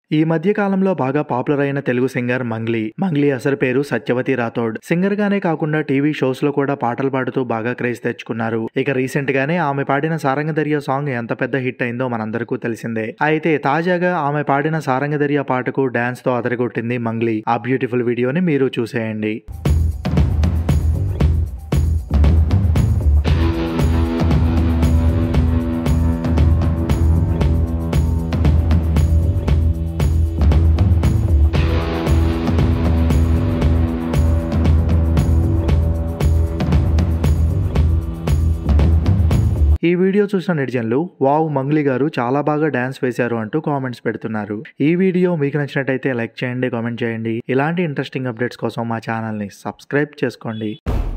ఈ మధ్య కాలంలో బాగా పాపులర్ అయిన తెలుగు సింగర్ మంగ్లీ మంగ్లీ అసలు పేరు సత్యవతి రాథోడ్ సింగర్ గానే కాకుండా టీవీ షోస్ లో కూడా పాటలు పాడుతూ బాగా క్రేజ్ తెచ్చుకున్నారు ఇక రీసెంట్ గానే ఆమె పాడిన సారంగదర్య సాంగ్ ఎంత పెద్ద హిట్ అయిందో మనందరికీ తెలిసిందే అయితే తాజాగా ఆమె పాడిన సారంగదర్య పాటకు డాన్స్ తో అదరగొట్టింది మంగ్లీ ఆ బ్యూటిఫుల్ వీడియోని మీరు చూసేయండి ఈ వీడియో చూసిన నెటిజన్లు వావ్ మంగ్లీ గారు చాలా బాగా డాన్స్ వేశారు అంటూ కామెంట్స్ పెడుతున్నారు ఈ వీడియో మీకు నచ్చినట్టయితే లైక్ చేయండి కామెంట్ చేయండి ఇలాంటి ఇంట్రెస్టింగ్ అప్డేట్స్ కోసం మా ఛానల్ని సబ్స్క్రైబ్ చేసుకోండి